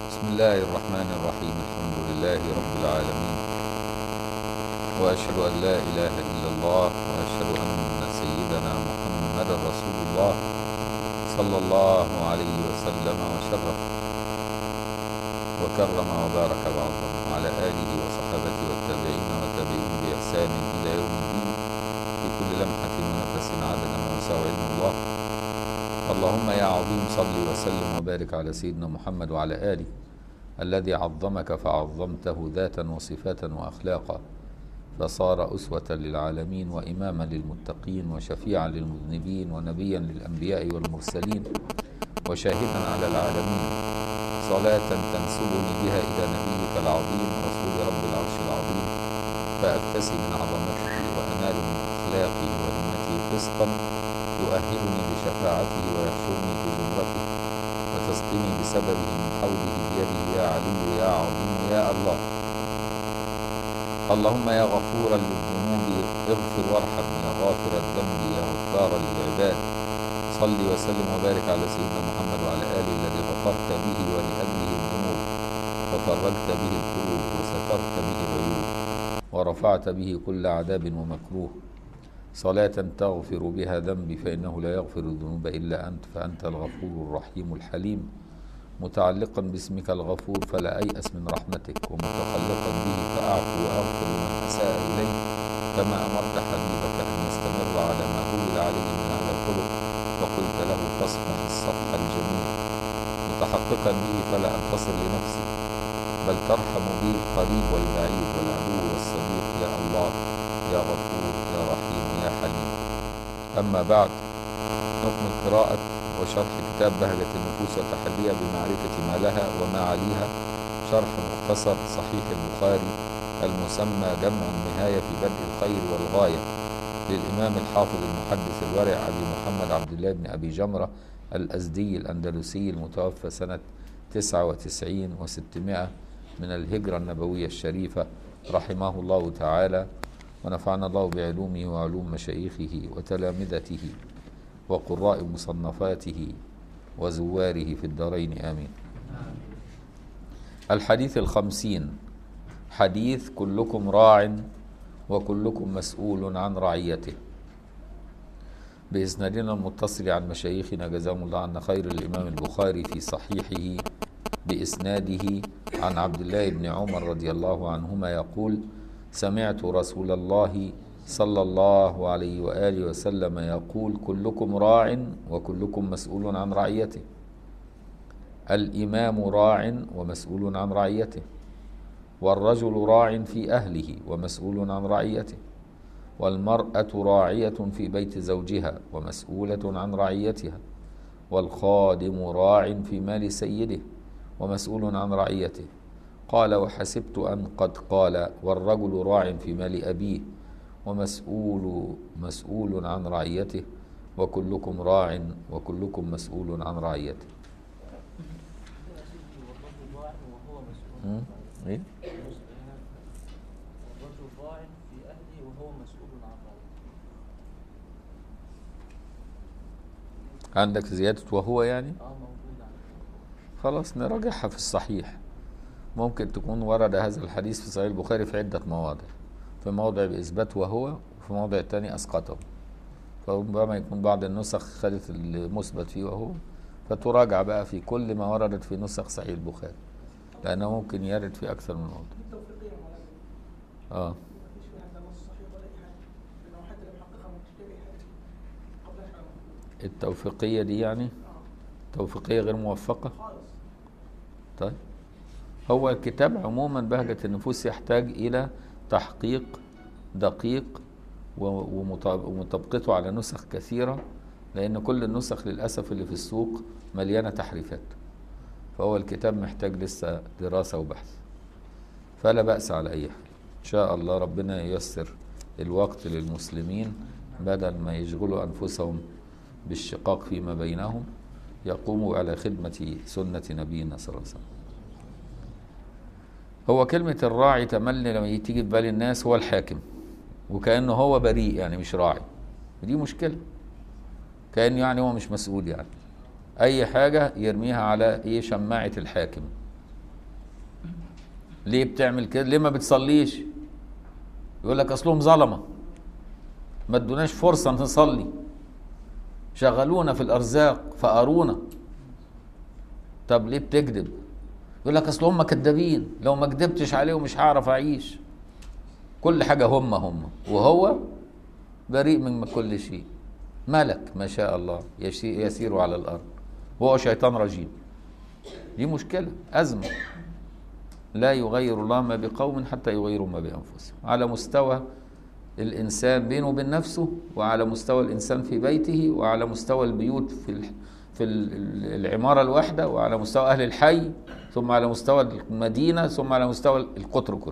بسم الله الرحمن الرحيم الحمد لله رب العالمين واشهد ان لا اله الا الله واشهد ان سيدنا محمدا رسول الله صلى الله عليه وسلم وشرف وكرم وبارك وعظم وعلى اله وصحابته والتابعين وتابعين باحسان الى يوم الدين في كل لمحه ونفس عدد ما يساوي علم الله اللهم يا عظيم صل وسلم وبارك على سيدنا محمد وعلى آله الذي عظمك فعظمته ذاتا وصفاتا وأخلاقا فصار أسوة للعالمين وإماما للمتقين وشفيعا للمذنبين ونبيا للأنبياء والمرسلين وشاهدا على العالمين صلاة تنسبني بها إلى نبيك العظيم رسول رب العرش العظيم فأكتسي من عظمته وأنال من أخلاقه وهمته قسطا يؤهلني بشفاعته ويحشرني في زمرته وتسقيني بسببه من حوله بيده يا علي يا عظيم يا الله اللهم يا غفورا للذنوب اغفر وارحم يا غافر الذنب يا غفارا للعباد صل وسلم وبارك على سيدنا محمد وعلى اله الذي غفرت به ولاجله الذنوب وفرجت به الكروب وسترت به العيوب ورفعت به كل عذاب ومكروه صلاة تغفر بها ذنبي فإنه لا يغفر الذنوب إلا أنت فأنت الغفور الرحيم الحليم متعلقا باسمك الغفور فلا أيأس من رحمتك ومتخلقا به فأعفو وأغفر لمن أساء إلي كما أمرت حبيبك أن يستمر على ما ولد عليه من هذا الخلق وقلت له فاصفح الصفح الجميل متحققا به فلا أنتصر لنفسي بل ترحم به القريب والبعيد والعدو والصديق يا الله يا غفور يا رحيم يا حليم أما بعد نكمل قراءة وشرح كتاب بهجة النفوس وتحليها بمعرفة ما لها وما عليها شرح مختصر صحيح البخاري المسمى جمع النهاية في بدء الخير والغاية للإمام الحافظ المحدث الورع أبي محمد عبد الله بن أبي جمرة الأزدي الأندلسي المتوفى سنة 99 و600 من الهجرة النبوية الشريفة رحمه الله تعالى ونفعنا الله بعلومه وعلوم مشايخه وتلامذته وقراء مصنفاته وزواره في الدارين آمين الحديث الخمسين حديث كلكم راع وكلكم مسؤول عن رعيته بإسنادنا المتصل عن مشايخنا جزاهم الله عنا خير الإمام البخاري في صحيحه بإسناده عن عبد الله بن عمر رضي الله عنهما يقول سمعت رسول الله صلى الله عليه واله وسلم يقول كلكم راع وكلكم مسؤول عن رعيته الامام راع ومسؤول عن رعيته والرجل راع في اهله ومسؤول عن رعيته والمراه راعيه في بيت زوجها ومسؤوله عن رعيتها والخادم راع في مال سيده ومسؤول عن رعيته قال وحسبت أن قد قال والرجل راع في مال أبيه ومسؤول مسؤول عن رعيته وكلكم راع وكلكم مسؤول عن رعيته إيه؟ الرجل راع في أهله وهو مسؤول عن رعيته عندك زيادة وهو يعني اه موجود عندي خلاص نراجعها في الصحيح ممكن تكون ورد هذا الحديث في صحيح البخاري في عدة مواضع في موضع بإثبات وهو وفي موضع تاني أسقطه فربما يكون بعض النسخ خدت المثبت فيه وهو فتراجع بقى في كل ما وردت في نسخ صحيح البخاري لأنه ممكن يرد في أكثر من موضع التوفيقية مولانا آه مفيش في عندنا نص صحيح ولا أي حاجة لو حتى لم يحققها مشتري حاجة قبل الحرام التوفيقية دي يعني اه توفيقية غير موفقة خالص طيب هو الكتاب عموما بهجة النفوس يحتاج إلى تحقيق دقيق و- ومطاب- ومطابقته على نسخ كثيرة لأن كل النسخ للأسف اللي في السوق مليانة تحريفات فهو الكتاب محتاج لسه دراسة وبحث فلا بأس على أي حال إن شاء الله ربنا ييسر الوقت للمسلمين بدل ما يشغلوا أنفسهم بالشقاق فيما بينهم يقوموا على خدمة سنة نبينا صلى الله عليه وسلم هو كلمة الراعي تملي لما تيجي في بال الناس هو الحاكم وكأنه هو بريء يعني مش راعي ودي مشكلة كأنه يعني هو مش مسؤول يعني أي حاجة يرميها على إيه شماعة الحاكم ليه بتعمل كده ليه ما بتصليش يقول لك اصلهم ظلمه ما ادوناش فرصه نصلي شغلونا في الارزاق فارونا طب ليه بتكذب يقول لك اصل هم كدابين لو ما كدبتش عليهم مش هعرف اعيش كل حاجه هم هم وهو بريء من كل شيء ملك ما شاء الله يشي- يسير على الارض وهو شيطان رجيم دي مشكله ازمه لا يغير الله ما بقوم حتى يغيروا ما بانفسهم على مستوى الانسان بينه وبين نفسه وعلى مستوى الانسان في بيته وعلى مستوى البيوت في ال- في ال- العماره الواحده وعلى مستوى اهل الحي ثم على مستوى المدينه ثم على مستوى القطر كله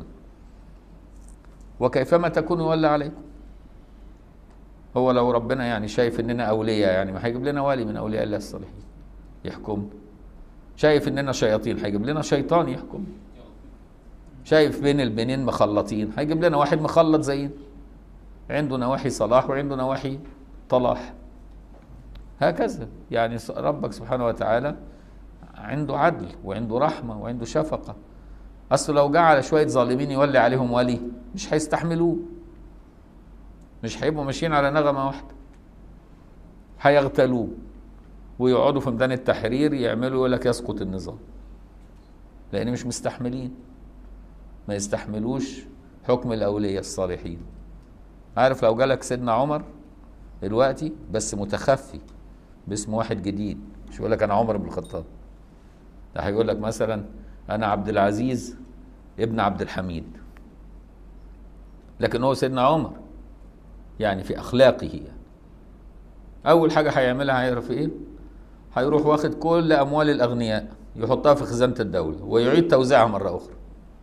وكيفما تكون يولى عليكم هو لو ربنا يعني شايف اننا اولياء يعني ما هيجيب لنا ولي من اولياء الله الصالحين يحكم شايف اننا شياطين هيجيب لنا شيطان يحكم شايف بين البنين مخلطين هيجيب لنا واحد مخلط زينا عنده نواحي صلاح وعنده نواحي طلاح هكذا يعني س- ربك سبحانه وتعالى عنده عدل وعنده رحمة وعنده شفقة أصل لو جه على شوية ظالمين يولي عليهم ولي مش هيستحملوه مش هيبقوا ماشيين على نغمة واحدة هيغتالوه ويقعدوا في ميدان التحرير يعملوا يقول لك يسقط النظام لأن مش مستحملين ما يستحملوش حكم الأولياء الصالحين عارف لو جالك سيدنا عمر دلوقتي بس متخفي باسم واحد جديد مش يقول لك انا عمر بن الخطاب ده هيقول لك مثلا انا عبد العزيز ابن عبد الحميد لكن هو سيدنا عمر يعني في اخلاقه يعني. اول حاجه هيعملها هيعرف ايه هيروح واخد كل اموال الاغنياء يحطها في خزانه الدوله ويعيد توزيعها مره اخرى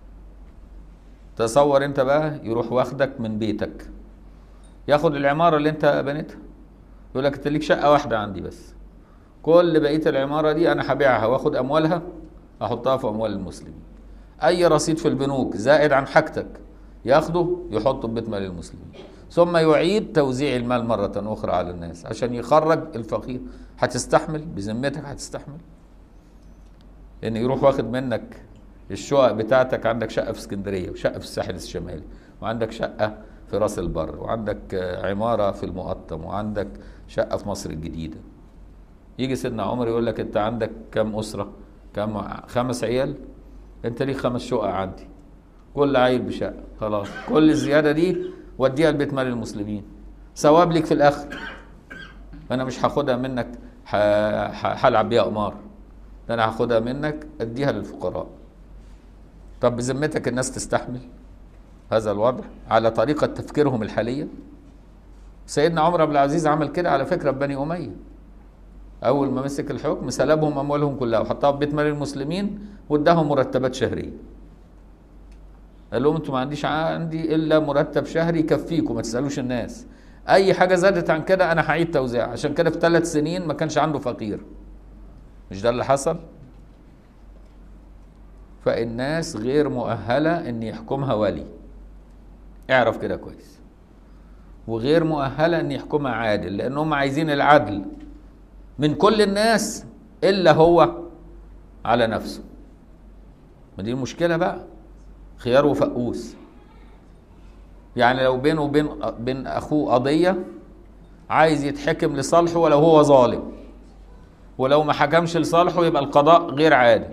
تصور انت بقى يروح واخدك من بيتك ياخد العماره اللي انت بنيتها يقول لك انت ليك شقه واحده عندي بس كل بقيه العماره دي انا هبيعها واخد اموالها احطها في اموال المسلمين اي رصيد في البنوك زائد عن حاجتك ياخده يحطه في بيت مال المسلمين ثم يعيد توزيع المال مره اخرى على الناس عشان يخرج الفقير هتستحمل بذمتك هتستحمل ان يروح واخد منك الشقق بتاعتك عندك شقه في اسكندريه وشقه في الساحل الشمالي وعندك شقه في راس البر وعندك آه، عماره في المقطم وعندك شقه في مصر الجديده يجي سيدنا عمر يقول لك انت عندك كم اسره كم ع- خمس عيال انت ليك خمس شقق عندي كل عيل بشقه خلاص كل الزياده دي وديها لبيت مال المسلمين ثواب ليك في الاخر انا مش هاخدها منك ح- ح- هلعب بيها قمار ده انا هاخدها منك اديها للفقراء طب بذمتك الناس تستحمل هذا الوضع على طريقة تفكيرهم الحالية سيدنا عمر بن العزيز عمل كده على فكرة بني أمية أول ما مسك الحكم سلبهم أموالهم كلها وحطها في بيت مال المسلمين واداهم مرتبات شهرية قال لهم انتوا ما عنديش عندي الا مرتب شهري يكفيكم ما تسالوش الناس اي حاجه زادت عن كده انا هعيد توزيع عشان كده في ثلاث سنين ما كانش عنده فقير مش ده اللي حصل فالناس غير مؤهله ان يحكمها ولي اعرف كده كويس وغير مؤهله ان يحكمها عادل لان هم عايزين العدل من كل الناس الا هو على نفسه ما دي المشكله بقى خيار وفقوس يعني لو بينه وبين بين اخوه قضيه عايز يتحكم لصالحه ولو هو ظالم ولو ما حكمش لصالحه يبقى القضاء غير عادل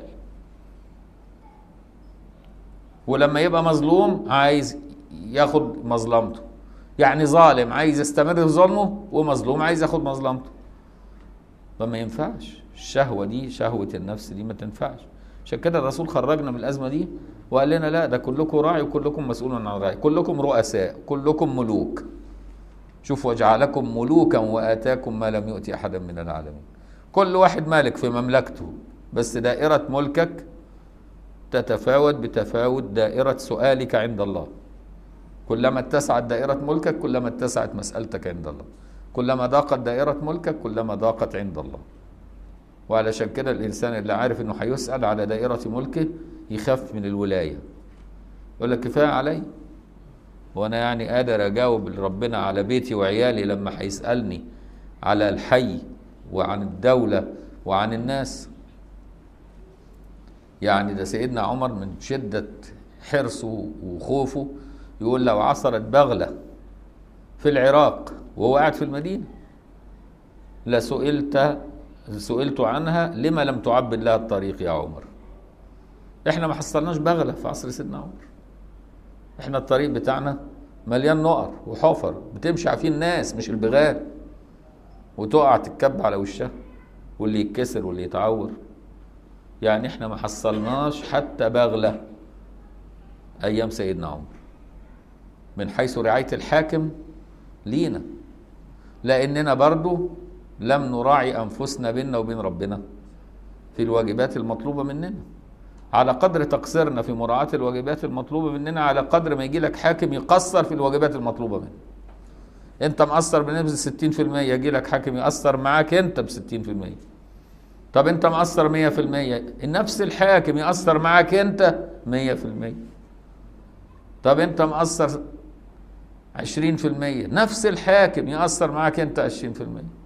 ولما يبقى مظلوم عايز ياخد مظلمته يعني ظالم عايز يستمر في ظلمه ومظلوم عايز ياخد مظلمته فما ينفعش الشهوة دي شهوة النفس دي ما تنفعش عشان كده الرسول خرجنا من الأزمة دي وقال لنا لا ده كلكم راعي وكلكم مسؤول عن راعي كلكم رؤساء كلكم ملوك شوف وجعلكم ملوكا وآتاكم ما لم يؤتي أحدا من العالمين كل واحد مالك في مملكته بس دائرة ملكك تتفاوت بتفاوت دائرة سؤالك عند الله كلما اتسعت دائرة ملكك كلما اتسعت مسألتك عند الله كلما ضاقت دائرة ملكك كلما ضاقت عند الله وعلشان كده الإنسان اللي عارف إنه هيسأل على دائرة ملكه يخاف من الولاية يقول لك كفاية علي وأنا يعني قادر أجاوب ربنا على بيتي وعيالي لما هيسألني على الحي وعن الدولة وعن الناس يعني ده سيدنا عمر من شدة حرصه وخوفه يقول لو عثرت بغلة في العراق وهو قاعد في المدينة لسئلت سئلت عنها لما لم تعبد لها الطريق يا عمر احنا ما حصلناش بغلة في عصر سيدنا عمر احنا الطريق بتاعنا مليان نقر وحفر بتمشي فيه الناس مش البغال وتقع تتكب على وشها واللي يتكسر واللي يتعور يعني احنا ما حصلناش حتى بغلة ايام سيدنا عمر من حيث رعاية الحاكم لينا لاننا برضو لم نراعي انفسنا بيننا وبين ربنا في الواجبات المطلوبة مننا على قدر تقصيرنا في مراعاة الواجبات المطلوبة مننا على قدر ما يجي لك حاكم يقصر في الواجبات المطلوبة منه انت مقصر بنسبة 60% يجي لك حاكم يقصر معاك انت ب 60% طب انت مقصر 100% نفس الحاكم يقصر معاك انت 100% طب انت مقصر 20% نفس الحاكم يقصر معاك انت 20%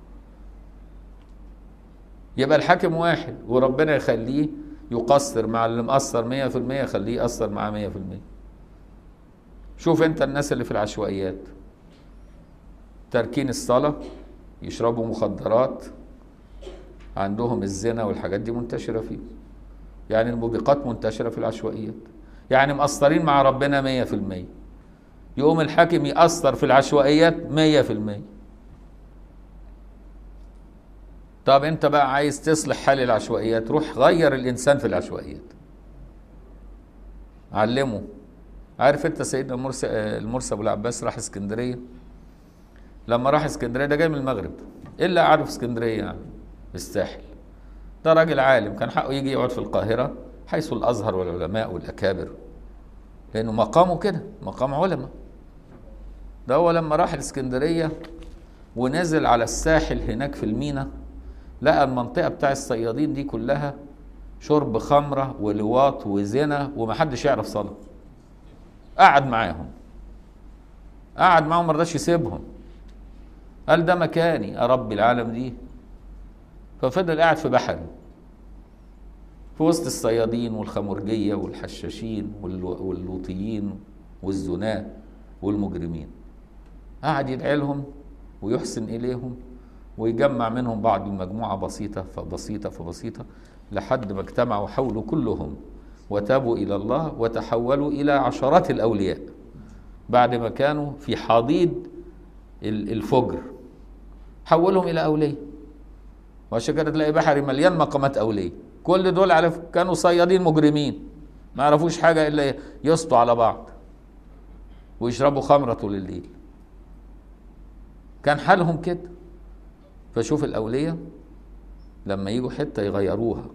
يبقى الحاكم واحد وربنا يخليه يقصر مع اللي مقصر 100% يخليه يقصر معاه 100% شوف انت الناس اللي في العشوائيات تاركين الصلاة يشربوا مخدرات عندهم الزنا والحاجات دي منتشرة فيهم يعني الموبقات منتشرة في العشوائيات يعني مقصرين مع ربنا مية في المية يقوم الحاكم يأثر في العشوائيات مية في المية طب انت بقى عايز تصلح حال العشوائيات روح غير الانسان في العشوائيات علمه عارف انت سيدنا مرسى المرسى ابو العباس راح اسكندريه لما راح اسكندريه ده جاي من المغرب ايه اللي قعده في اسكندريه يعني الساحل ده راجل عالم كان حقه يجي يقعد في القاهره حيث الازهر والعلماء والاكابر لانه مقامه كده مقام علماء ده هو لما راح الاسكندريه ونزل على الساحل هناك في المينا لقى المنطقه بتاع الصيادين دي كلها شرب خمره ولواط وزنا ومحدش يعرف صلاه قعد معاهم قعد معاهم مرضاش يسيبهم قال ده مكاني يا رب العالم دي ففضل قاعد في بحري في وسط الصيادين والخمرجية والحشاشين واللوطيين والزناة والمجرمين قعد يدعي لهم ويحسن إليهم ويجمع منهم بعض المجموعة بسيطة فبسيطة فبسيطة لحد ما اجتمعوا حوله كلهم وتابوا إلى الله وتحولوا إلى عشرات الأولياء بعد ما كانوا في حضيض الفجر حولهم إلى أولياء وعشان كده تلاقي بحري مليان مقامات أولياء كل دول على كانوا صيادين مجرمين ما يعرفوش حاجة إلا يسطوا على بعض ويشربوا خمرة طول الليل كان حالهم كده فشوف الأولياء لما يجوا حتة يغيروها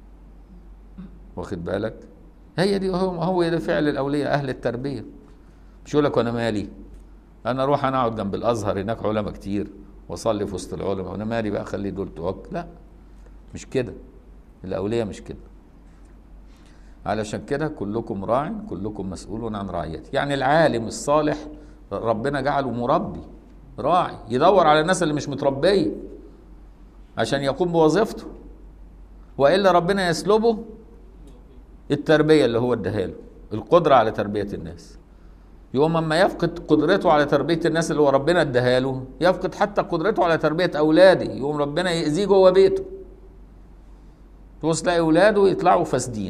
واخد بالك هي دي هو هو ده فعل الأولياء أهل التربية مش يقول لك وأنا مالي أنا أروح أنا أقعد جنب الأزهر هناك علماء كتير وأصلي في وسط العلماء وأنا مالي بقى أخلي دول توك لا مش كده الأولياء مش كده علشان كده كلكم راع كلكم مسؤول عن رعيته يعني العالم الصالح ربنا جعله مربي راعي يدور على الناس اللي مش متربيه عشان يقوم بوظيفته والا ربنا يسلبه التربيه اللي هو اداها له القدره على تربيه الناس يوم اما يفقد قدرته على تربيه الناس اللي هو ربنا اداها له يفقد حتى قدرته على تربيه اولاده يوم ربنا يأذيه جوه بيته تبص تلاقي اولاده يطلعوا فاسدين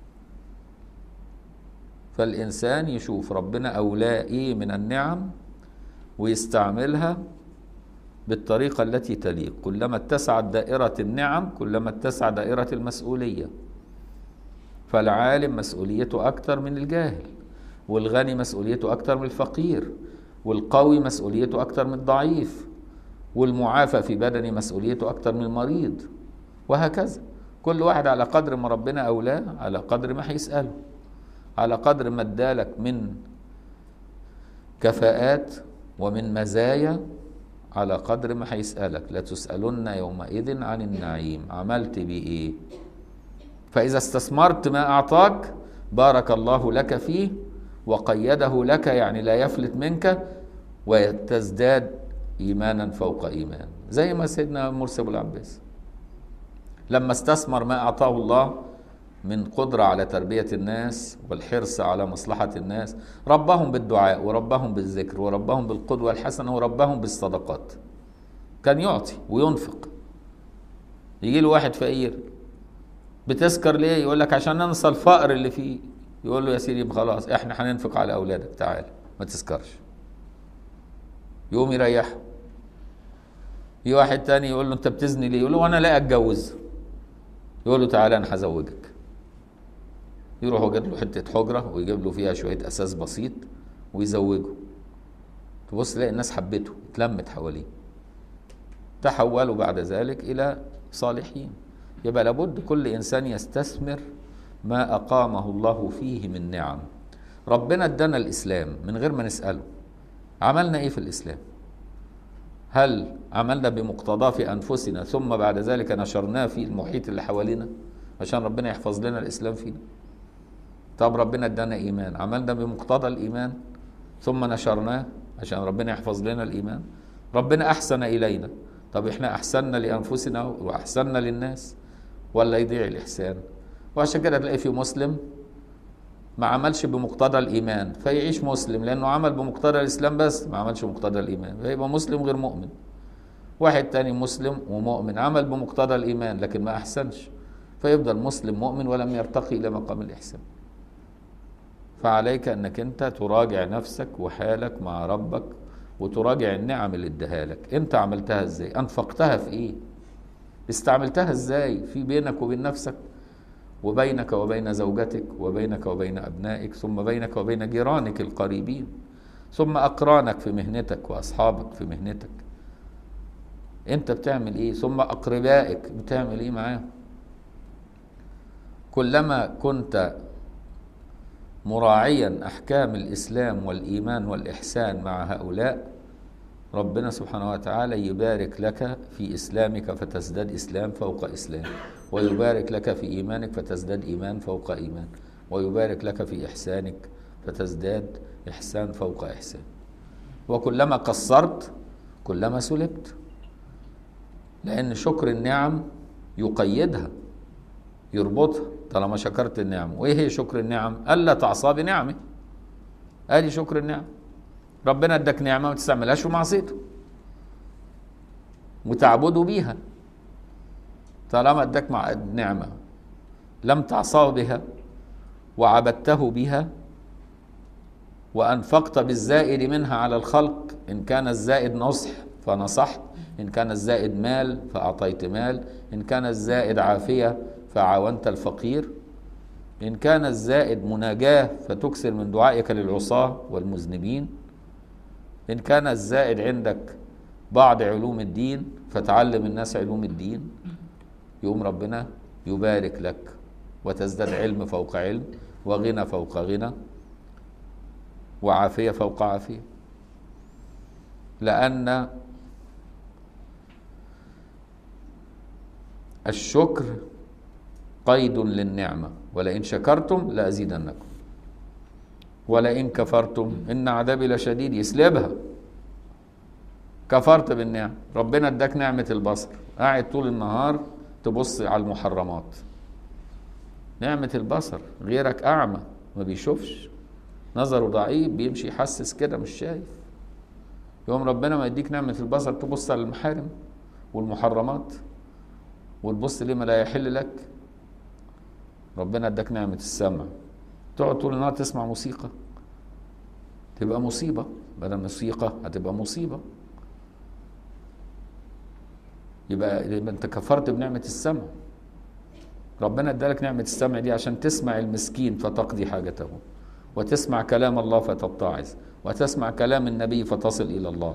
فالانسان يشوف ربنا اولاه ايه من النعم ويستعملها بالطريقة التي تليق كلما اتسعت دائرة النعم كلما اتسع دائرة المسؤولية فالعالم مسؤوليته أكثر من الجاهل والغني مسؤوليته أكثر من الفقير والقوي مسؤوليته أكثر من الضعيف والمعافى في بدنه مسؤوليته أكثر من المريض وهكذا كل واحد على قدر ما ربنا أولاه على قدر ما هيسأله على قدر ما ادالك من كفاءات ومن مزايا على قدر ما هيسألك لتسألن يومئذ عن النعيم عملت بيه ايه فإذا استثمرت ما أعطاك بارك الله لك فيه وقيده لك يعني لا يفلت منك وتزداد إيمانا فوق إيمان زي ما سيدنا مرسي أبو العباس لما استثمر ما أعطاه الله من قدرة على تربية الناس والحرص على مصلحة الناس ربهم بالدعاء وربهم بالذكر وربهم بالقدوة الحسنة وربهم بالصدقات كان يعطي وينفق يجي له واحد فقير بتسكر ليه يقول لك عشان ننسى الفقر اللي فيه يقول له يا سيدي خلاص احنا هننفق على اولادك تعال ما تسكرش يقوم يريحه في واحد تاني يقول له انت بتزني ليه يقول له وانا لا اتجوز يقول له تعالى انا هزوجك يروح يجيب له حته حجره ويجيب له فيها شويه اساس بسيط ويزوجه تبص تلاقي الناس حبته اتلمت حواليه تحولوا بعد ذلك الى صالحين يبقى لابد كل انسان يستثمر ما اقامه الله فيه من نعم ربنا ادانا الاسلام من غير ما نساله عملنا ايه في الاسلام هل عملنا بمقتضاه في انفسنا ثم بعد ذلك نشرناه في المحيط اللي حوالينا عشان ربنا يحفظ لنا الاسلام فينا طب ربنا ادانا ايمان عملنا بمقتضى الايمان ثم نشرناه عشان ربنا يحفظ لنا الايمان ربنا احسن الينا طب احنا احسننا لانفسنا واحسننا للناس ولا يضيع الاحسان وعشان كده تلاقي في مسلم ما عملش بمقتضى الايمان فيعيش مسلم لانه عمل بمقتضى الاسلام بس ما عملش بمقتضى الايمان فيبقى مسلم غير مؤمن واحد تاني مسلم ومؤمن عمل بمقتضى الايمان لكن ما احسنش فيفضل مسلم مؤمن ولم يرتقي الى مقام الاحسان فعليك انك انت تراجع نفسك وحالك مع ربك وتراجع النعم اللي اداها لك انت عملتها ازاي انفقتها في ايه استعملتها ازاي في بينك وبين نفسك وبينك وبين زوجتك وبينك وبين ابنائك ثم بينك وبين جيرانك القريبين ثم اقرانك في مهنتك واصحابك في مهنتك انت بتعمل ايه ثم اقربائك بتعمل ايه معاهم كلما كنت مراعيا احكام الاسلام والايمان والاحسان مع هؤلاء ربنا سبحانه وتعالى يبارك لك في اسلامك فتزداد اسلام فوق اسلام ويبارك لك في ايمانك فتزداد ايمان فوق ايمان ويبارك لك في احسانك فتزداد احسان فوق احسان وكلما قصرت كلما سلبت لان شكر النعم يقيدها يربطها طالما شكرت النعم وايه هي شكر النعم الا تعصى بنعمه ادي شكر النعم ربنا اداك نعمه ما تستعملهاش في معصيته وتعبده بيها طالما اداك مع نعمه لم تعصاه بها وعبدته بها وانفقت بالزائد منها على الخلق ان كان الزائد نصح فنصحت ان كان الزائد مال فاعطيت مال ان كان الزائد عافيه فعاونت الفقير إن كان الزائد مناجاة فتكثر من دعائك للعصاة والمذنبين إن كان الزائد عندك بعض علوم الدين فتعلم الناس علوم الدين يقوم ربنا يبارك لك وتزداد علم فوق علم وغنى فوق غنى وعافية فوق عافية لأن الشكر قيد للنعمة ولئن شكرتم لأزيدنكم ولئن كفرتم إن عذابي لشديد يسلبها كفرت بالنعم ربنا اداك نعمة البصر قاعد طول النهار تبص على المحرمات نعمة البصر غيرك أعمى ما بيشوفش نظره ضعيف بيمشي يحسس كده مش شايف يوم ربنا ما يديك نعمة البصر تبص على المحارم والمحرمات وتبص لما لا يحل لك ربنا اداك نعمة السمع تقعد طول النهار تسمع موسيقى تبقى مصيبة بدل موسيقى هتبقى مصيبة يبقى يبقى انت كفرت بنعمة السمع ربنا ادالك نعمة السمع دي عشان تسمع المسكين فتقضي حاجته وتسمع كلام الله فتتعظ وتسمع كلام النبي فتصل إلى الله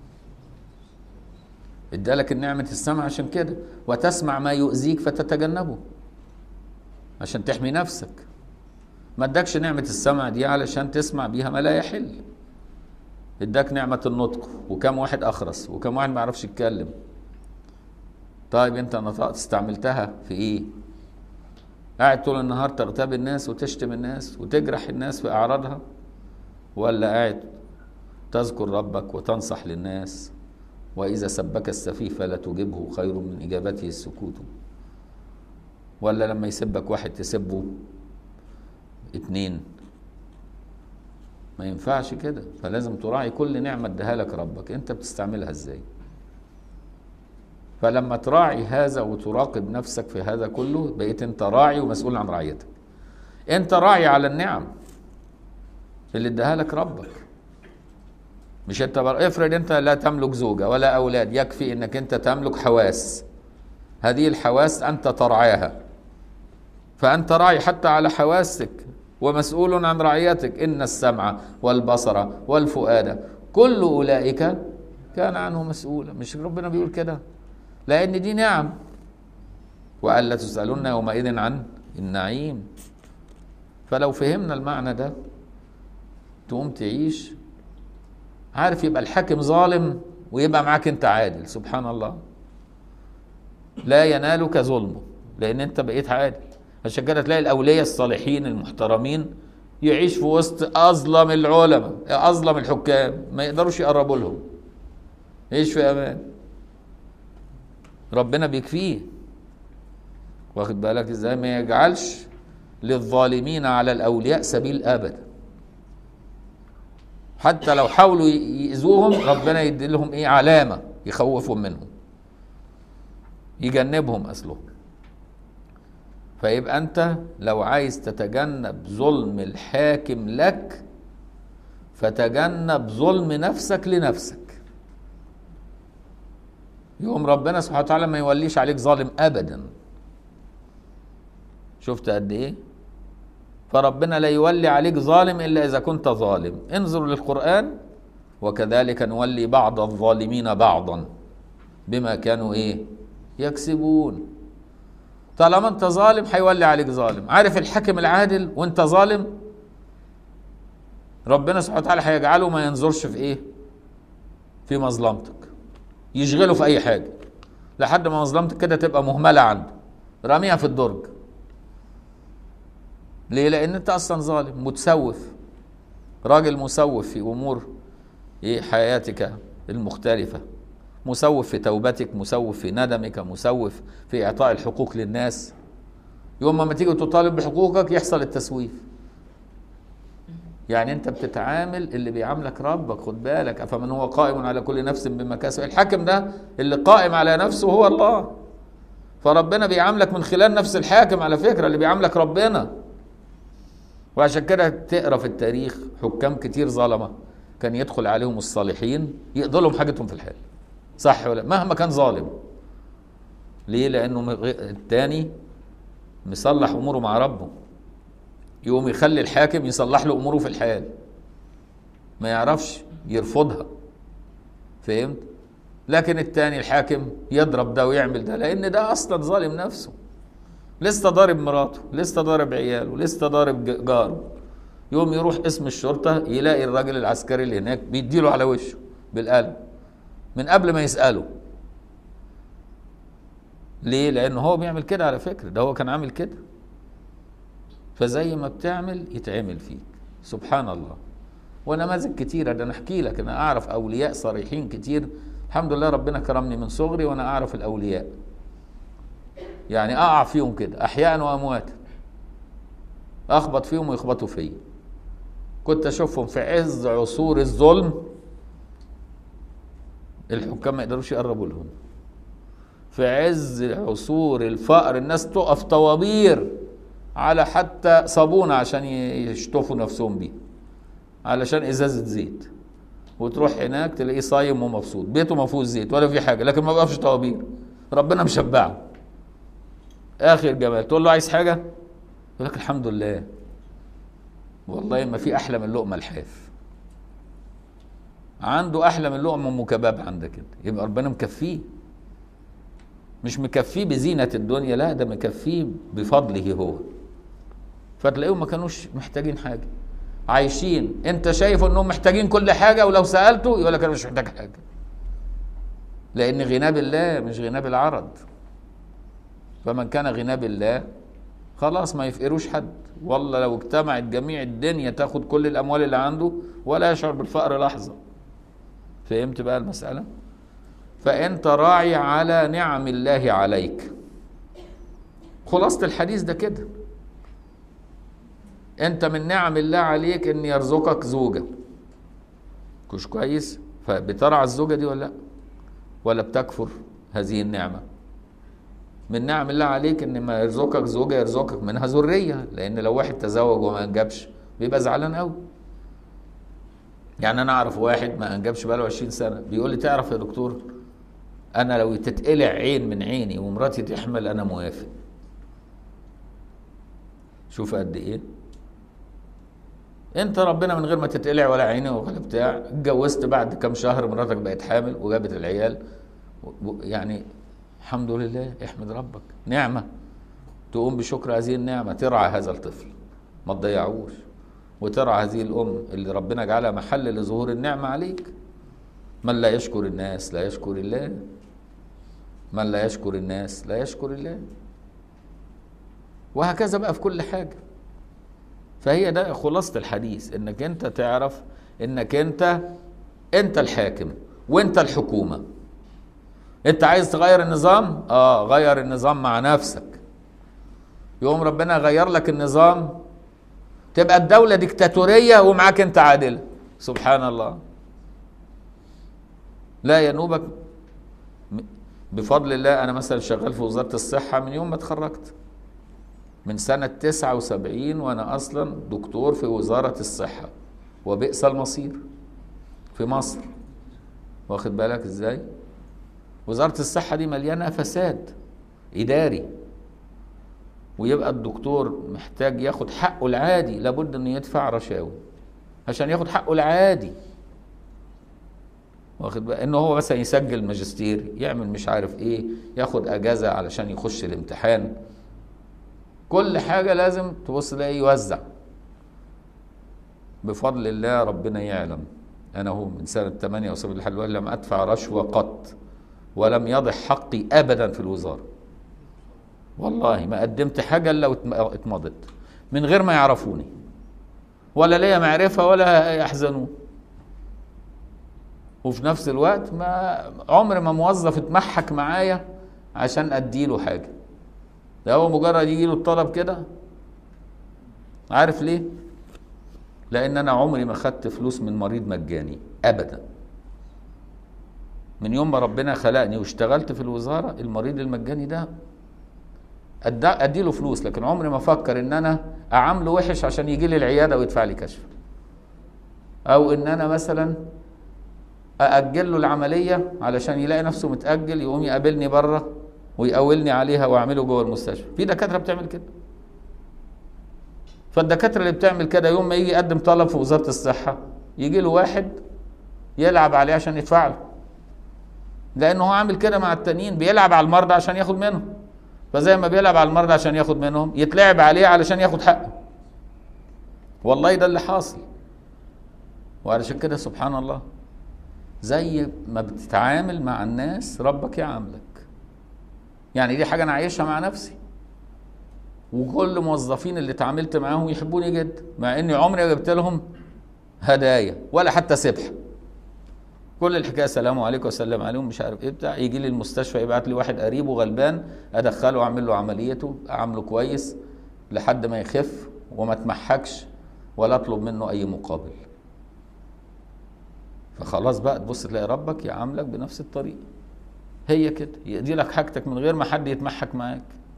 ادالك النعمة السمع عشان كده وتسمع ما يؤذيك فتتجنبه عشان تحمي نفسك ما ادكش نعمة السمع دي علشان تسمع بيها ما لا يحل اداك نعمة النطق وكم واحد أخرس وكم واحد ما يعرفش يتكلم طيب انت نطقت استعملتها في ايه قاعد طول النهار تغتاب الناس وتشتم الناس وتجرح الناس في أعراضها ولا قاعد تذكر ربك وتنصح للناس وإذا سبك السفيه فلا تجبه خير من إجابته السكوت ولا لما يسبك واحد تسبه اتنين ما ينفعش كده فلازم تراعي كل نعمة اداها لك ربك انت بتستعملها ازاي فلما تراعي هذا وتراقب نفسك في هذا كله بقيت انت راعي ومسؤول عن رعيتك انت راعي على النعم اللي اداها لك ربك مش انت بر... افرض انت لا تملك زوجة ولا اولاد يكفي انك انت تملك حواس هذه الحواس انت ترعاها فانت راعي حتى على حواسك ومسؤول عن رعيتك ان السمع والبصر والفؤاد كل اولئك كان عنه مسؤولا مش ربنا بيقول كده لان دي نعم والا تسالون يومئذ عن النعيم فلو فهمنا المعنى ده تقوم تعيش عارف يبقى الحاكم ظالم ويبقى معاك انت عادل سبحان الله لا ينالك ظلمه لان انت بقيت عادل عشان كده تلاقي الاولياء الصالحين المحترمين يعيش في وسط اظلم العلماء اظلم الحكام ما يقدروش يقربوا لهم يعيش في امان ربنا بيكفيه واخد بالك ازاي ما يجعلش للظالمين على الاولياء سبيل ابدا حتى لو حاولوا يأذوهم ربنا يدي لهم ايه علامه يخوفهم منهم يجنبهم اصلهم فيبقى انت لو عايز تتجنب ظلم الحاكم لك فتجنب ظلم نفسك لنفسك يوم ربنا سبحانه وتعالى ما يوليش عليك ظالم ابدا شفت قد ايه فربنا لا يولي عليك ظالم الا اذا كنت ظالم انظر للقران وكذلك نولي بعض الظالمين بعضا بما كانوا ايه يكسبون طالما انت ظالم هيولي عليك ظالم عارف الحاكم العادل وانت ظالم ربنا سبحانه وتعالى هيجعله ما ينظرش في ايه في مظلمتك يشغله في اي حاجه لحد ما مظلمتك كده تبقى مهمله عنده راميها في الدرج ليه لان انت اصلا ظالم متسوف راجل مسوف في امور ايه حياتك المختلفه مسوف في توبتك مسوف في ندمك مسوف في اعطاء الحقوق للناس يوم ما تيجي تطالب بحقوقك يحصل التسويف يعني انت بتتعامل اللي بيعاملك ربك خد بالك افمن هو قائم على كل نفس بما كسب الحاكم ده اللي قائم على نفسه هو الله فربنا بيعاملك من خلال نفس الحاكم على فكره اللي بيعاملك ربنا وعشان كده تقرا في التاريخ حكام كتير ظلمه كان يدخل عليهم الصالحين يقضوا لهم حاجتهم في الحال صح ولا مهما كان ظالم ليه لانه التاني مصلح اموره مع ربه يقوم يخلي الحاكم يصلح له اموره في الحال ما يعرفش يرفضها فهمت لكن التاني الحاكم يضرب ده ويعمل ده لان ده اصلا ظالم نفسه لسه ضارب مراته لسه ضارب عياله لسه ضارب جاره يوم يروح اسم الشرطه يلاقي الراجل العسكري اللي هناك بيديله على وشه بالقلم من قبل ما يساله ليه لانه هو بيعمل كده على فكره ده هو كان عامل كده فزي ما بتعمل يتعمل فيك سبحان الله ونماذج كتيرة ده انا احكي لك انا اعرف اولياء صريحين كتير الحمد لله ربنا كرمني من صغري وانا اعرف الاولياء يعني اقع فيهم كده احياء وامواتا اخبط فيهم ويخبطوا فيا كنت اشوفهم في عز عصور الظلم الحكام ما يقدروش يقربوا لهم في عز عصور الفقر الناس تقف طوابير على حتى صابونة عشان يشطفوا نفسهم بيه علشان ازازة زيت وتروح هناك تلاقيه صايم ومبسوط بيته ما فيهوش زيت ولا في حاجة لكن ما بقفش طوابير ربنا مشبعه اخر جمال تقول له عايز حاجة يقول لك الحمد لله والله ما في احلى من لقمة الحاف عنده احلى من لقمة ام كباب عندك انت يبقى ربنا مكفيه مش مكفيه بزينة الدنيا لا ده مكفيه بفضله هو فتلاقيهم ما كانوش محتاجين حاجة عايشين انت شايف انهم محتاجين كل حاجة ولو سألته يقول لك انا مش محتاج حاجة لان غناه بالله مش غناه بالعرض فمن كان غناه بالله خلاص ما يفقروش حد والله لو اجتمعت جميع الدنيا تاخد كل الاموال اللي عنده ولا يشعر بالفقر لحظة فهمت بقى المسألة فانت راعي على نعم الله عليك خلاصة الحديث ده كده انت من نعم الله عليك ان يرزقك زوجة مش كويس فبترعى الزوجة دي ولا لا ولا بتكفر هذه النعمة من نعم الله عليك ان ما يرزقك زوجة يرزقك منها ذرية لان لو واحد تزوج وما انجبش بيبقى زعلان قوي يعني انا اعرف واحد ما انجبش بقاله 20 سنة بيقول لي تعرف يا دكتور انا لو تتقلع عين من عيني ومراتي تحمل انا موافق شوف قد ايه انت ربنا من غير ما تتقلع ولا عيني ولا بتاع اتجوزت بعد كام شهر مراتك بقت حامل وجابت العيال و- و- يعني الحمد لله احمد ربك نعمة تقوم بشكر هذه النعمة ترعى هذا الطفل ما تضيعوش وترعى هذه الأم اللي ربنا جعلها محل لظهور النعمة عليك من لا يشكر الناس لا يشكر الله من لا يشكر الناس لا يشكر الله وهكذا بقى في كل حاجة فهي ده خلاصة الحديث انك انت تعرف انك انت انت الحاكم وانت الحكومة انت عايز تغير النظام اه غير النظام مع نفسك يقوم ربنا يغير لك النظام تبقى الدولة ديكتاتورية ومعاك انت عادلة سبحان الله لا ينوبك م- بفضل الله انا مثلا شغال في وزارة الصحة من يوم ما اتخرجت من سنة 79 وأنا أصلا دكتور في وزارة الصحة وبئس المصير في مصر واخد بالك إزاي؟ وزارة الصحة دي مليانة فساد إداري ويبقى الدكتور محتاج ياخد حقه العادي لابد انه يدفع رشاوي عشان ياخد حقه العادي واخد بقى انه هو مثلا يسجل ماجستير يعمل مش عارف ايه ياخد اجازه علشان يخش الامتحان كل حاجه لازم تبص تلاقيه يوزع بفضل الله ربنا يعلم انا هو من سنه 78 لحد دلوقتي لم ادفع رشوه قط ولم يضح حقي ابدا في الوزاره والله ما قدمت حاجه الا واتم- اتمضت من غير ما يعرفوني ولا ليا معرفه ولا يحزنون وفي نفس الوقت ما عمر ما موظف اتمحك معايا عشان اديله حاجه ده هو مجرد يجي له الطلب كده عارف ليه لان انا عمري ما خدت فلوس من مريض مجاني ابدا من يوم ما ربنا خلقني واشتغلت في الوزاره المريض المجاني ده أدى- اديله فلوس لكن عمري ما افكر ان انا اعامله وحش عشان يجي لي العياده ويدفع لي كشف او ان انا مثلا أأجل له العملية علشان يلاقي نفسه متأجل يقوم يقابلني بره ويقولني عليها وأعمله جوه المستشفى في دكاترة بتعمل كده فالدكاترة اللي بتعمل كده يوم ما يجي يقدم طلب في وزارة الصحة يجي له واحد يلعب عليه عشان يدفع له لأنه هو عامل كده مع التانيين بيلعب على المرضى عشان ياخد منهم فزي ما بيلعب على المرضى عشان ياخد منهم يتلعب عليه علشان ياخد حقه والله ده اللي حاصل وعلشان كده سبحان الله زي ما بتتعامل مع الناس ربك يعاملك يعني دي حاجة أنا عايشها مع نفسي وكل موظفين اللي اتعاملت معاهم يحبوني جدا مع إني عمري ما جبت لهم هدايا ولا حتى سبحة كل الحكاية سلام عليكم وسلم عليهم مش عارف ايه بتاع يجي لي المستشفى يبعت لي واحد قريبه غلبان ادخله اعمل له عمليته اعمله كويس لحد ما يخف وما اتمحكش ولا اطلب منه اي مقابل فخلاص بقى تبص تلاقي ربك يعاملك بنفس الطريقه هي كده يدي لك حاجتك من غير ما حد يتمحك معاك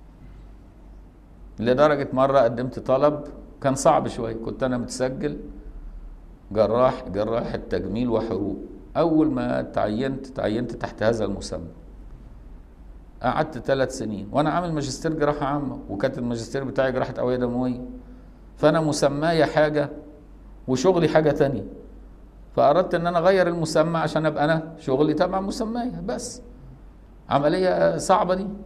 لدرجه مره قدمت طلب كان صعب شويه كنت انا متسجل جراح جراح التجميل وحروق اول ما تعينت تعينت تحت هذا المسمى قعدت ثلاث سنين وانا عامل ماجستير جراحه عامه وكانت الماجستير بتاعي جراحه اوعيه دمويه فانا مسمايا حاجه وشغلي حاجه تانية فاردت ان انا اغير المسمى عشان ابقى انا شغلي تبع مسمايا بس عمليه صعبه دي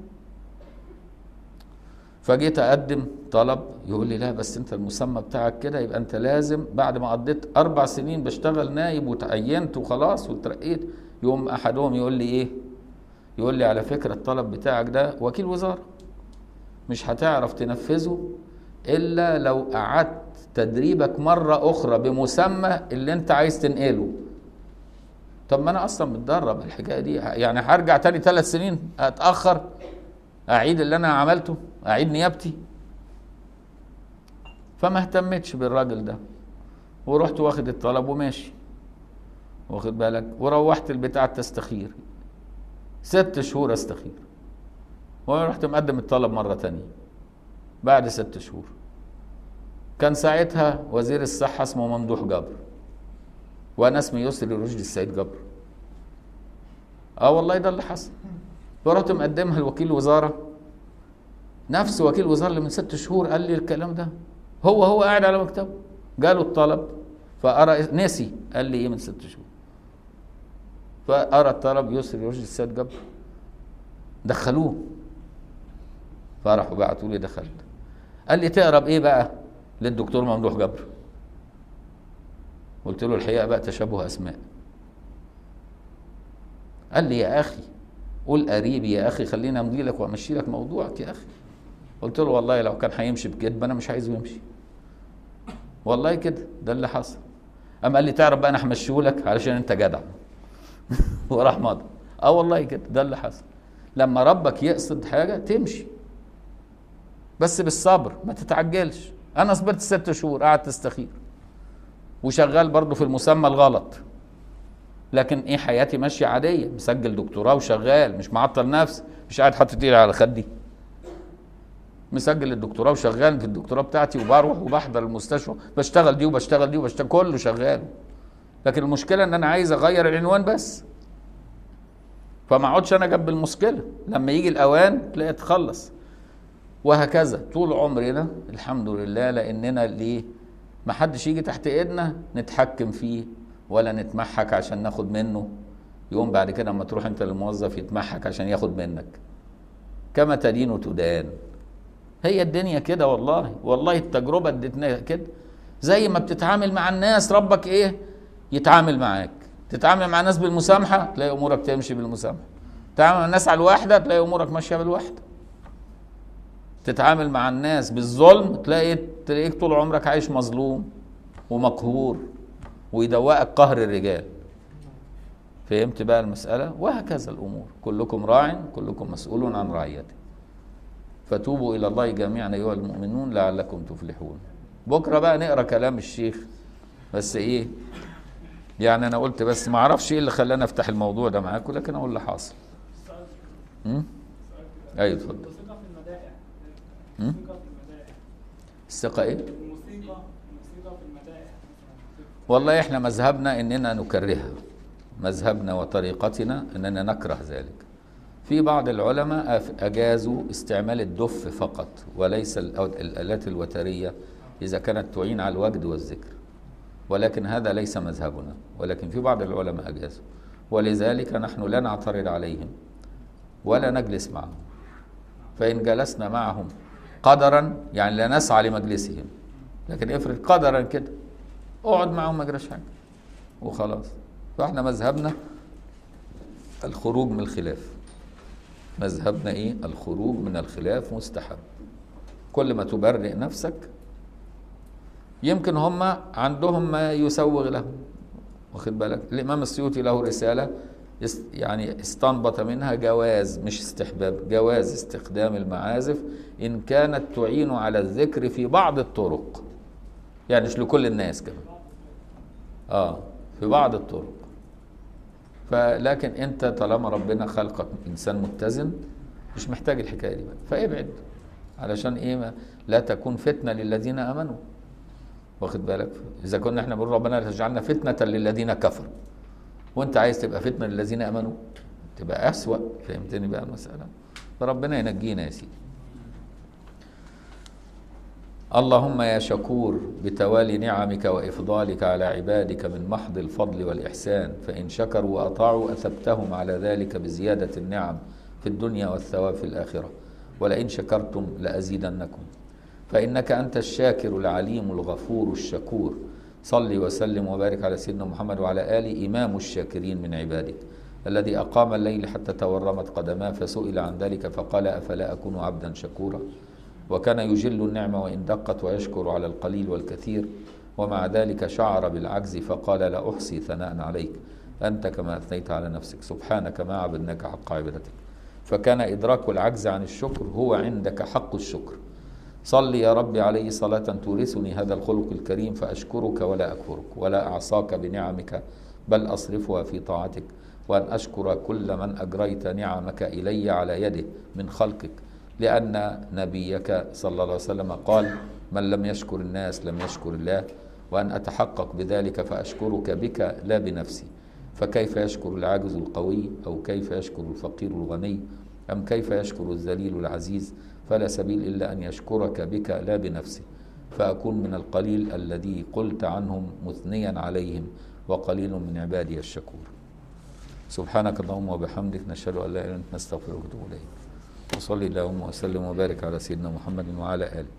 فجيت اقدم طلب يقول لي لا بس انت المسمى بتاعك كده يبقى انت لازم بعد ما قضيت اربع سنين بشتغل نايب وتعينت وخلاص وترقيت يوم احدهم يقول لي ايه يقول لي على فكره الطلب بتاعك ده وكيل وزاره مش هتعرف تنفذه الا لو قعدت تدريبك مره اخرى بمسمى اللي انت عايز تنقله طب ما انا اصلا متدرب الحكايه دي يعني هرجع تاني ثلاث سنين اتاخر اعيد اللي انا عملته اعيد نيابتي فما اهتمتش بالراجل ده ورحت واخد الطلب وماشي واخد بالك وروحت البتاع تستخير ست شهور استخير ورحت مقدم الطلب مرة تانية بعد ست شهور كان ساعتها وزير الصحة اسمه ممدوح جبر وانا اسمي يسري رشدي السيد جبر اه والله ده اللي حصل فرحت مقدمها لوكيل الوزارة نفس وكيل الوزارة اللي من ست شهور قال لي الكلام ده هو هو قاعد على مكتبه جاله الطلب فأرى نسي قال لي ايه من ست شهور فأرى الطلب يسري رشدي السيد جبر دخلوه فراحوا بعتوا لي دخلت قال لي تقرب ايه بقى للدكتور ممدوح جبر قلت له الحقيقه بقى تشابه اسماء قال لي يا اخي قول قريبي يا اخي خليني امضي لك وامشي لك موضوعك يا اخي قلت له والله لو كان هيمشي بكذب انا مش عايزه يمشي والله كده ده اللي حصل اما قال لي تعرف بقى انا همشيه لك علشان انت جدع وراح مضى اه والله كده ده اللي حصل لما ربك يقصد حاجه تمشي بس بالصبر ما تتعجلش انا صبرت ست شهور قعدت استخير وشغال برضه في المسمى الغلط لكن ايه حياتي ماشيه عاديه مسجل دكتوراه وشغال مش معطل نفسي مش قاعد حاطط ايدي على خدي مسجل الدكتوراه وشغال في الدكتوراه بتاعتي وبروح وبحضر المستشفى بشتغل دي وبشتغل دي وبشتغل كله شغال لكن المشكله ان انا عايز اغير العنوان بس فما اقعدش انا جنب المشكله لما يجي الاوان تلاقي تخلص وهكذا طول عمرنا الحمد لله لاننا ليه ما حدش يجي تحت ايدنا نتحكم فيه ولا نتمحك عشان ناخد منه يوم بعد كده اما تروح انت للموظف يتمحك عشان ياخد منك كما تدين تدان هي الدنيا كده والله والله التجربة ادتنا كده زي ما بتتعامل مع الناس ربك ايه يتعامل معاك تتعامل مع الناس بالمسامحة تلاقي امورك تمشي بالمسامحة تتعامل مع الناس على الوحدة تلاقي امورك ماشية بالوحدة تتعامل مع الناس بالظلم تلاقي تلاقيك طول عمرك عايش مظلوم ومقهور ويدوقك قهر الرجال فهمت بقى المسألة وهكذا الأمور كلكم راع كلكم مسؤول عن رعيته فتوبوا إلى الله جميعا أيها المؤمنون لعلكم تفلحون بكرة بقى نقرأ كلام الشيخ بس إيه يعني أنا قلت بس ما أعرفش إيه اللي خلاني أفتح الموضوع ده معاكم لكن أقول اللي حاصل م? أيوة اتفضل الموسيقى في المدائح م? الموسيقى في المدائح الثقة إيه؟ الموسيقى الموسيقى في المدائح والله احنا مذهبنا اننا نكرهها مذهبنا وطريقتنا اننا نكره ذلك في بعض العلماء أف- اجازوا استعمال الدف فقط وليس الأو- الالات الوتريه اذا كانت تعين على الوجد والذكر ولكن هذا ليس مذهبنا ولكن في بعض العلماء اجازوا ولذلك نحن لا نعترض عليهم ولا نجلس معهم فإن جلسنا معهم قدرا يعني لا نسعى لمجلسهم لكن افرض قدرا كده اقعد معهم ما يجراش حاجه وخلاص فاحنا مذهبنا الخروج من الخلاف مذهبنا ايه الخروج من الخلاف مستحب كل ما تبرئ نفسك يمكن هم عندهم ما يسوغ لهم واخد بالك الامام السيوطي له رساله است- يعني استنبط منها جواز مش استحباب جواز استخدام المعازف ان كانت تعين على الذكر في بعض الطرق يعني مش لكل الناس كمان اه في بعض الطرق فلكن انت طالما ربنا خلقك انسان متزن مش محتاج الحكايه دي بقى فابعد علشان ايه ما لا تكون فتنه للذين امنوا واخد بالك اذا كنا احنا بنقول ربنا لا تجعلنا فتنه للذين كفروا وانت عايز تبقى فتنه للذين امنوا تبقى اسوا فهمتني بقى المساله فربنا ينجينا يا سيدي اللهم يا شكور بتوالي نعمك وإفضالك على عبادك من محض الفضل والإحسان فإن شكروا وأطاعوا أثبتهم على ذلك بزيادة النعم في الدنيا والثواب في الآخرة ولئن شكرتم لأزيدنكم فإنك أنت الشاكر العليم الغفور الشكور صل وسلم وبارك على سيدنا محمد وعلى آله إمام الشاكرين من عبادك الذي أقام الليل حتى تورمت قدماه فسئل عن ذلك فقال أفلا أكون عبدا شكورا وكان يجل النعمة وإن دقت ويشكر على القليل والكثير ومع ذلك شعر بالعجز فقال لا أحصي ثناء عليك أنت كما أثنيت على نفسك سبحانك ما عبدناك حق عبادتك فكان إدراك العجز عن الشكر هو عندك حق الشكر صل يا رب عليه صلاة تورثني هذا الخلق الكريم فأشكرك ولا أكفرك ولا أعصاك بنعمك بل أصرفها في طاعتك وأن أشكر كل من أجريت نعمك إلي على يده من خلقك لأن نبيك صلى الله عليه وسلم قال من لم يشكر الناس لم يشكر الله وأن أتحقق بذلك فأشكرك بك لا بنفسي فكيف يشكر العاجز القوي أو كيف يشكر الفقير الغني أم كيف يشكر الذليل العزيز فلا سبيل إلا أن يشكرك بك لا بنفسه فأكون من القليل الذي قلت عنهم مثنيا عليهم وقليل من عبادي الشكور سبحانك اللهم وبحمدك نشهد أن لا إله إلا أنت نستغفرك ونتوب إليك وصلي اللهم وسلم وبارك على سيدنا محمد وعلى آله